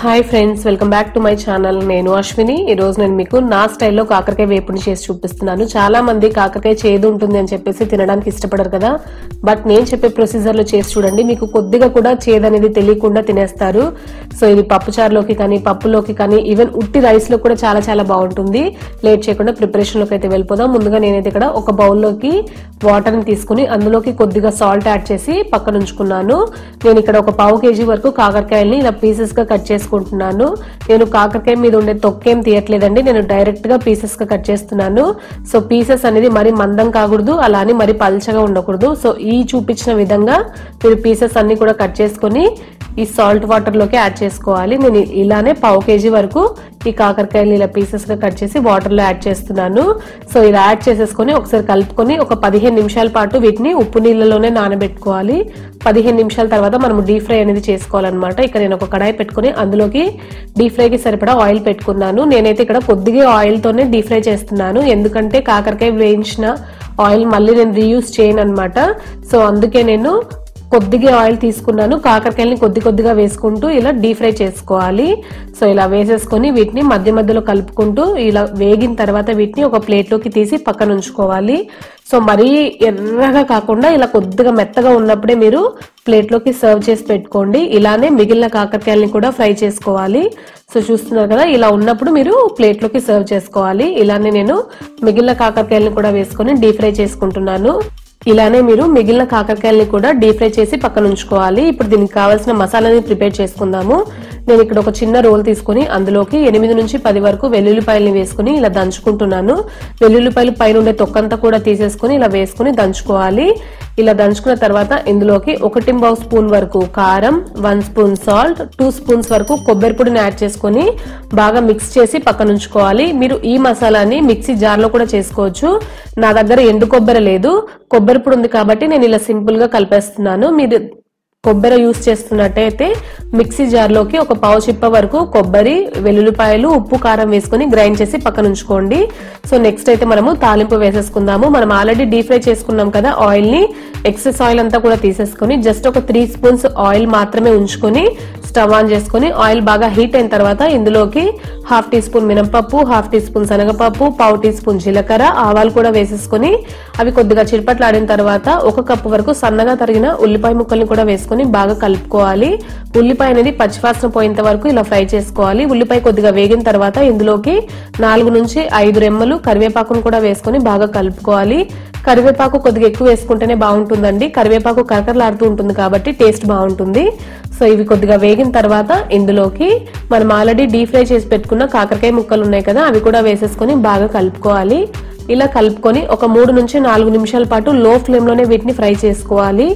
hi friends welcome back to my channel నేను అశ్విని ఈ రోజు నేను మీకు నా స్టైల్లో కాకరకాయ వేపుని చేసి చూపిస్తున్నాను చాలా మంది కాకరకాయ చేదు ఉంటుంది అని చెప్పేసి తినడానికి ఇష్టపడరు కదా బట్ నేను చెప్పే ప్రొసీజర్ లో చేసి చూడండి మీకు కొద్దిగా కూడా చేదు అనేది తెలియకుండా తినేస్తారు సో ఇది పప్పు చారులోకి కానీ పప్పులోకి కానీ ఈవెన్ ఉట్టి రైస్ లో కూడా చాలా చాలా బాగుంటుంది లేట్ చేయకుండా ప్రిపరేషన్ లోకి అయితే వెళ్ళిపోదాం ముందుగా నేనైతే ఇక్కడ ఒక బౌల్లోకి వాటర్ ని తీసుకుని అందులోకి కొద్దిగా సాల్ట్ యాడ్ చేసి పక్కన ఉంచుకున్నాను నేను ఇక్కడ ఒక పావు కేజీ వరకు కాకరకాయల్ని ఇలా పీసెస్ గా కట్ చేసుకుంటున్నాను నేను కాకరకాయ మీద ఉండే తొక్కేం తీయట్లేదండి నేను డైరెక్ట్ గా పీసెస్ గా కట్ చేస్తున్నాను సో పీసెస్ అనేది మరి మందం కాకూడదు అలా అని మరి పల్చగా ఉండకూడదు సో ఈ చూపించిన విధంగా మీరు పీసెస్ అన్ని కూడా కట్ చేసుకొని ఈ సాల్ట్ వాటర్ లోకి యాడ్ చేసుకోవాలి నేను ఇలానే పావు కేజీ వరకు ఈ కాకరకాయలు ఇలా పీసెస్ గా కట్ చేసి వాటర్ లో యాడ్ చేస్తున్నాను సో ఇలా యాడ్ చేసేసుకొని ఒకసారి కలుపుకొని ఒక పదిహేను నిమిషాల పాటు వీటిని ఉప్పు నీళ్ళలోనే నానబెట్టుకోవాలి పదిహేను నిమిషాల తర్వాత మనం డీప్ ఫ్రై అనేది చేసుకోవాలన్నమాట ఇక్కడ నేను ఒక కడాయి పెట్టుకుని అందులోకి డీప్ ఫ్రైకి సరిపడా ఆయిల్ పెట్టుకున్నాను నేనైతే ఇక్కడ కొద్దిగా ఆయిల్ తోనే డీప్ ఫ్రై చేస్తున్నాను ఎందుకంటే కాకరకాయ వేయించిన ఆయిల్ మళ్ళీ నేను రీయూస్ చేయను అనమాట సో అందుకే నేను కొద్దిగా ఆయిల్ తీసుకున్నాను కాకరకాయలని కొద్ది కొద్దిగా వేసుకుంటూ ఇలా డీప్ ఫ్రై చేసుకోవాలి సో ఇలా వేసేసుకొని వీటిని మధ్య మధ్యలో కలుపుకుంటూ ఇలా వేగిన తర్వాత వీటిని ఒక ప్లేట్లోకి తీసి పక్కన ఉంచుకోవాలి సో మరీ ఎర్రగా కాకుండా ఇలా కొద్దిగా మెత్తగా ఉన్నప్పుడే మీరు ప్లేట్లోకి సర్వ్ చేసి పెట్టుకోండి ఇలానే మిగిలిన కాకరకాయలని కూడా ఫ్రై చేసుకోవాలి సో చూస్తున్నారు కదా ఇలా ఉన్నప్పుడు మీరు ప్లేట్లోకి సర్వ్ చేసుకోవాలి ఇలానే నేను మిగిలిన కాకరకాయలని కూడా వేసుకొని డీప్ ఫ్రై చేసుకుంటున్నాను ఇలానే మీరు మిగిలిన కాకరకాయల్ని కూడా డీప్ ఫ్రై చేసి పక్కన ఉంచుకోవాలి ఇప్పుడు దీనికి కావాల్సిన మసాలాని ప్రిపేర్ చేసుకుందాము నేను ఇక్కడ ఒక చిన్న రోల్ తీసుకుని అందులోకి ఎనిమిది నుంచి పది వరకు వెల్లుల్లిపాయలని వేసుకుని ఇలా దంచుకుంటున్నాను వెల్లుల్లిపాయలు పైన ఉండే తొక్కంతా కూడా తీసేసుకుని ఇలా వేసుకుని దంచుకోవాలి ఇలా దంచుకున్న తర్వాత ఇందులోకి ఒకటి పావు స్పూన్ వరకు కారం one spoon salt two spoons వరకు కొబ్బరి పొడిని యాడ్ చేసుకుని బాగా మిక్స్ చేసి పక్కన ఉంచుకోవాలి మీరు ఈ మసాలాని మిక్సీ జార్ లో కూడా చేసుకోవచ్చు నా దగ్గర ఎండు కొబ్బరి లేదు కొబ్బరి పొడి ఉంది కాబట్టి నేను ఇలా సింపుల్ గా కలిపేస్తున్నాను మీరు కొబ్బరి యూస్ చేస్తున్నట్టయితే మిక్సీ జార్లోకి ఒక పావు చిప్ప వరకు కొబ్బరి వెల్లుల్లిపాయలు ఉప్పు కారం వేసుకుని గ్రైండ్ చేసి పక్కన ఉంచుకోండి సో నెక్స్ట్ అయితే మనము తాలింపు వేసేసుకుందాము మనం ఆల్రెడీ డీప్ ఫ్రై చేసుకున్నాం కదా ఆయిల్ ని ఎక్సెస్ ఆయిల్ అంతా కూడా తీసేసుకుని జస్ట్ ఒక త్రీ స్పూన్స్ ఆయిల్ మాత్రమే ఉంచుకొని స్టవ్ ఆన్ చేసుకుని ఆయిల్ బాగా హీట్ అయిన తర్వాత ఇందులోకి హాఫ్ టీ స్పూన్ మినపప్పు హాఫ్ టీ స్పూన్ శనగపప్పు పావు టీ స్పూన్ జీలకర్ర ఆవాలు కూడా వేసేసుకుని అవి కొద్దిగా చిరుపట్లాడిన తర్వాత ఒక కప్పు వరకు సన్నగా తరిగిన ఉల్లిపాయ ముక్కల్ని కూడా వేసుకుని బాగా కలుపుకోవాలి ఉల్లిపాయ అనేది పచ్చివాసన పోయేంత వరకు ఇలా ఫ్రై చేసుకోవాలి ఉల్లిపాయ కొద్దిగా వేగిన తర్వాత ఇందులోకి నాలుగు నుంచి ఐదు రెమ్మలు కరివేపాకును కూడా వేసుకుని బాగా కలుపుకోవాలి కరివేపాకు కొద్దిగా ఎక్కువ వేసుకుంటేనే బాగుంటుందండి కరివేపాకు కరకరలాడుతూ ఉంటుంది కాబట్టి టేస్ట్ బాగుంటుంది సో ఇవి కొద్దిగా వేగిన తర్వాత ఇందులోకి మనం ఆల్రెడీ డీప్ ఫ్రై చేసి పెట్టుకున్న కాకరకాయ ముక్కలు ఉన్నాయి కదా అవి కూడా వేసేసుకొని బాగా కలుపుకోవాలి ఇలా కలుపుకొని ఒక మూడు నుంచి నాలుగు నిమిషాల పాటు లో ఫ్లేమ్ లోనే వీటిని ఫ్రై చేసుకోవాలి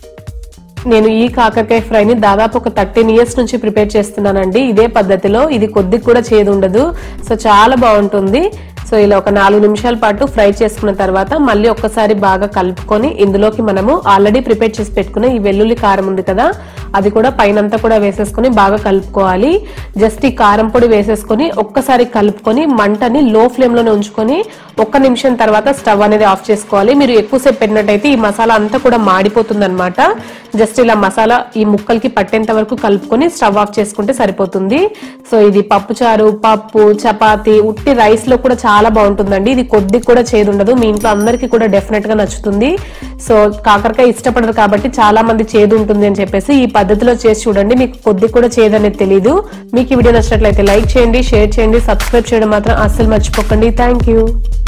నేను ఈ కాకరకాయ ఫ్రైని దాదాపు ఒక థర్టీన్ ఇయర్స్ నుంచి ప్రిపేర్ చేస్తున్నానండి ఇదే పద్ధతిలో ఇది కొద్దిగా కూడా చేదు ఉండదు సో చాలా బాగుంటుంది సో ఇలా ఒక నాలుగు నిమిషాల పాటు ఫ్రై చేసుకున్న తర్వాత మళ్ళీ ఒక్కసారి బాగా కలుపుకొని ఇందులోకి మనము ఆల్రెడీ ప్రిపేర్ చేసి పెట్టుకున్న ఈ వెల్లుల్లి కారం ఉంది కదా అది కూడా పైనంతా కూడా వేసేసుకొని బాగా కలుపుకోవాలి జస్ట్ ఈ కారం పొడి వేసేసుకొని ఒక్కసారి కలుపుకొని మంటని లో ఫ్లేమ్ లోనే ఉంచుకొని ఒక్క నిమిషం తర్వాత స్టవ్ అనేది ఆఫ్ చేసుకోవాలి మీరు ఎక్కువసేపు పెట్టినట్టయితే ఈ మసాలా అంతా కూడా మాడిపోతుంది అనమాట జస్ట్ ఇలా మసాలా ఈ ముక్కలకి పట్టేంత వరకు కలుపుకొని స్టవ్ ఆఫ్ చేసుకుంటే సరిపోతుంది సో ఇది పప్పు చారు పప్పు చపాతి ఉట్టి రైస్ లో కూడా చాలా బాగుంటుందండి ఇది కొద్దిగా కూడా చేదు ఉండదు మీ ఇంట్లో అందరికీ కూడా డెఫినెట్ గా నచ్చుతుంది సో కాకరకాయ ఇష్టపడరు కాబట్టి చాలా మంది చేదు ఉంటుంది అని చెప్పేసి ఈ పద్ధతిలో చేసి చూడండి మీకు కొద్దిగా కూడా చేదు అనేది తెలియదు మీకు ఈ వీడియో నచ్చినట్లయితే లైక్ చేయండి షేర్ చేయండి సబ్స్క్రైబ్ చేయడం మాత్రం అస్సలు మర్చిపోకండి థ్యాంక్ యూ